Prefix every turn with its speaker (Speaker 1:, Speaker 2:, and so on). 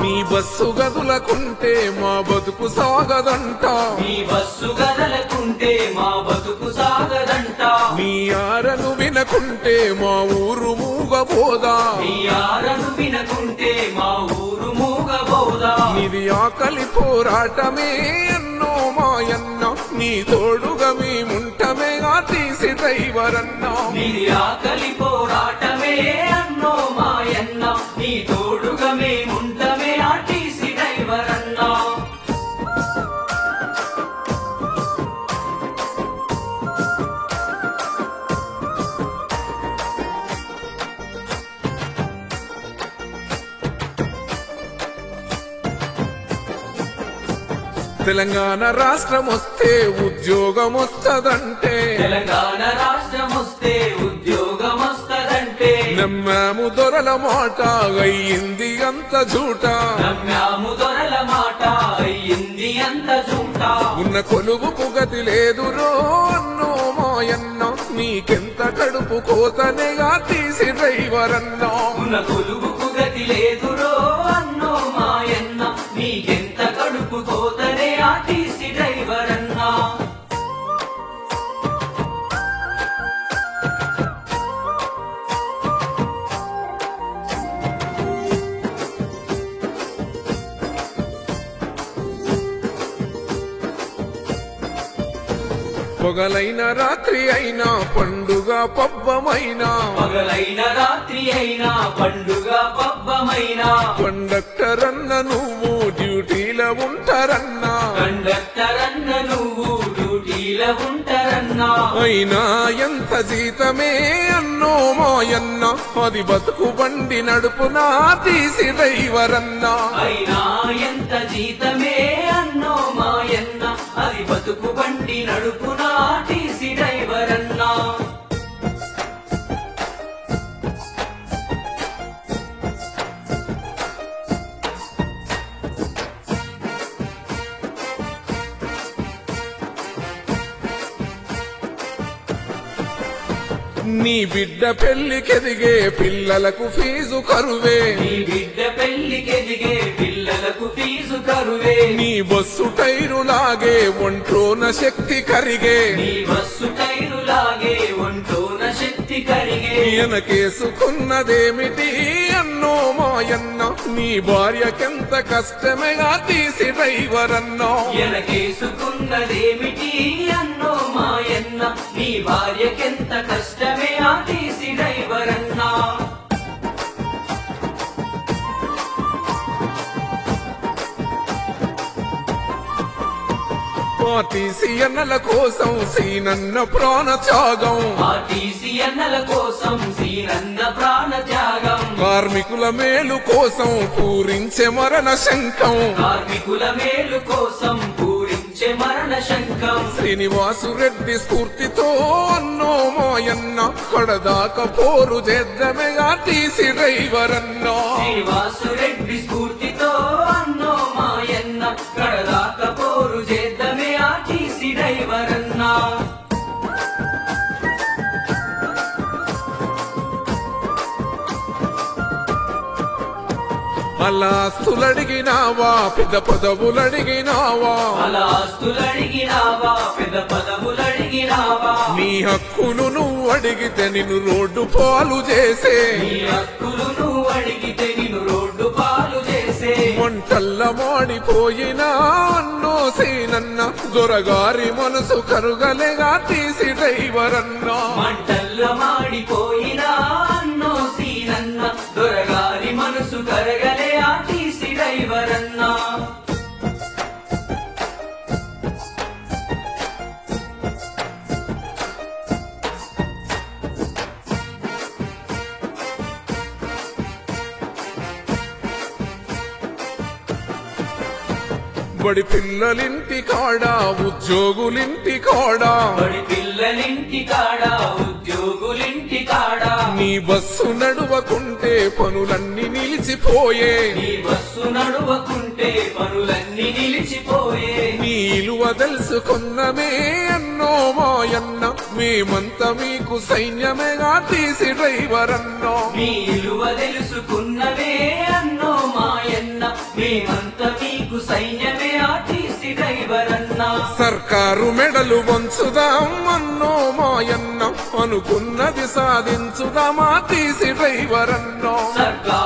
Speaker 1: నీ బస్సు గదులకుంటే మా బతుకు సాగదంట
Speaker 2: మీ బస్సు గదలకుంటే మా బతుకు సాగదంట
Speaker 1: నీ ఆరను వినకుంటే మా ఊరు మూగబోదా
Speaker 2: మీ ఆరను వినకుంటే మా ఊరు మూగబోదా
Speaker 1: నీది ఆకలి పోరాటమే అన్నో మాయన్న నీ తోడుగా మేముంటమే ఆ తీసి డ్రైవర్ అన్నా
Speaker 2: నీది ఆకలి పోరాటమే అన్నో మాయన్న నీ తోడుగా మేముంటమే ఆర్టీసీ డ్రైవర్ అన్నా
Speaker 1: తెలంగాణ రాష్ట్రం వస్తే ఉద్యోగం వస్తదంటే
Speaker 2: తెలంగాణ రాష్ట్రం వస్తే ఉద్యోగం వస్తదంటే
Speaker 1: నమ్మాము దొరల మాట అయ్యింది అంత జూట
Speaker 2: నమ్మాము దొరల మాట అయ్యింది అంత చూట
Speaker 1: ఉన్న కొలువుకు గతి లేదురో అన్నో మాయన్న నీకెంత కడుపు కోతనేగా తీసి డ్రైవర్ అన్నా
Speaker 2: ఉన్న కొలువుకు గతి లేదురో అన్నో మాయన్న నీకెంత కడుపు కోతనే ఆర్టీసీ డ్రైవర్ అన్నా
Speaker 1: పొగలైన రాత్రి అయినా పండుగ పబ్బమైనా
Speaker 2: పగలైన రాత్రి అయినా పండుగ పబ్బమైనా
Speaker 1: కండక్టర్ అన్న నువ్వు డ్యూటీలో ఉంటారన్నా
Speaker 2: కండక్టర్ అన్న నువ్వు డ్యూటీలో ఉంటారన్నా
Speaker 1: అయినా ఎంత జీతమే అన్నో మాయన్న అది బతుకు బండి నడుపునా తీసి డ్రైవర్ అన్నా
Speaker 2: అయినా ఎంత జీతమే అన్నో మాయన్న అది బతుకు బండి నడుపునా టీసీ డ్రైవర్ అన్నా
Speaker 1: నీ బిడ్డ పెళ్లికెదిగే పిల్లలకు ఫీజు కరువే
Speaker 2: నీ బిడ్డ పెళ్లికెదిగే పిల్లలకు ఫీజు కరువే
Speaker 1: నీ బస్సు టైరు లాగే ఒంట్లోన శక్తి కరిగే
Speaker 2: నీ బస్సు టైరు లాగే ఒంటోన శక్తి కరిగే
Speaker 1: ఈయనకేసుకున్నదేమిటి అన్నో మాయన్న నీ భార్యకెంత కష్టమేగా తీసి డ్రైవర్ అన్నో
Speaker 2: ఎనకేసుకున్నదేమిటి అన్నో మాయన్న నీ భార్యకెంత కష్టమే ఆ తీసి డ్రైవర్ అన్నా
Speaker 1: పార్టీసీ అన్నల కోసం సీనన్న ప్రాణ త్యాగం
Speaker 2: ఆర్టీసీ అన్నల కోసం సీనన్న ప్రాణ త్యాగం
Speaker 1: కార్మికుల మేలు కోసం పూరించే మరణ శంఖం
Speaker 2: కార్మికుల మేలు కోసం పూరించే మరణ శంఖం
Speaker 1: శ్రీనివాసు రెడ్డి స్ఫూర్తితో అన్నో మాయన్న కడదాకా పోరు చేద్దామెగా తీసి డ్రైవర్ అన్నా
Speaker 2: శ్రీనివాసురెడ్డి స్ఫూర్తితో అన్నో మాయన్న కడదాక పోరు చేద్దామే ఆర్టీసీ డ్రైవర్ అన్నా
Speaker 1: అలా ఆస్తులడిగినావా పెద్ద పదవులడిగినావా
Speaker 2: అలా ఆస్తులు అడిగినావా పెద్ద పదవులు అడిగినావా
Speaker 1: నీ హక్కులు నువ్వు అడిగితే నిన్ను రోడ్డు పాలు చేసే
Speaker 2: నీ హక్కులు నువ్వు అడిగితే నిన్ను రోడ్డు పాలు చేసే
Speaker 1: వంటల్ల మాడిపోయినా అన్నో సీనన్న దొరగారి మనసు కరుగలేగా తీసి డ్రైవర్ అన్నా
Speaker 2: మంటల్లో మాడిపోయినా అన్నో సీనన్న దొరగారి మనసు కరగలే ఆర్టీసీ డ్రైవర్ అన్నా
Speaker 1: బడి పిల్లలింటి కాడా ఉద్యోగులింటి కాడా
Speaker 2: బడి పిల్లలింటి కాడా ఉద్యోగులింటి కాడా
Speaker 1: నీ బస్సు నడువకుంటే పనులన్నీ నిలిచిపోయే
Speaker 2: నీ బస్సు నడువకుంటే పనులన్నీ నిలిచిపోయే
Speaker 1: నీ ఇలువ తెలుసుకున్నమే అన్నో మాయన్న మేమంతా మీకు సైన్యమేగా తీసి డ్రైవర్ అన్నో
Speaker 2: మీ ఇలువ తెలుసుకున్నవే అన్నో మాయన్న మేమంత మీకు సైన్యమే ఆర్టీసీ డ్రైవర్ అన్నా
Speaker 1: సర్కారు మెడలు వంచుదాం అన్నో మాయన్న అనుకున్నది సాధించుదామా తీసి డ్రైవర్ అన్నో
Speaker 2: సర్కారు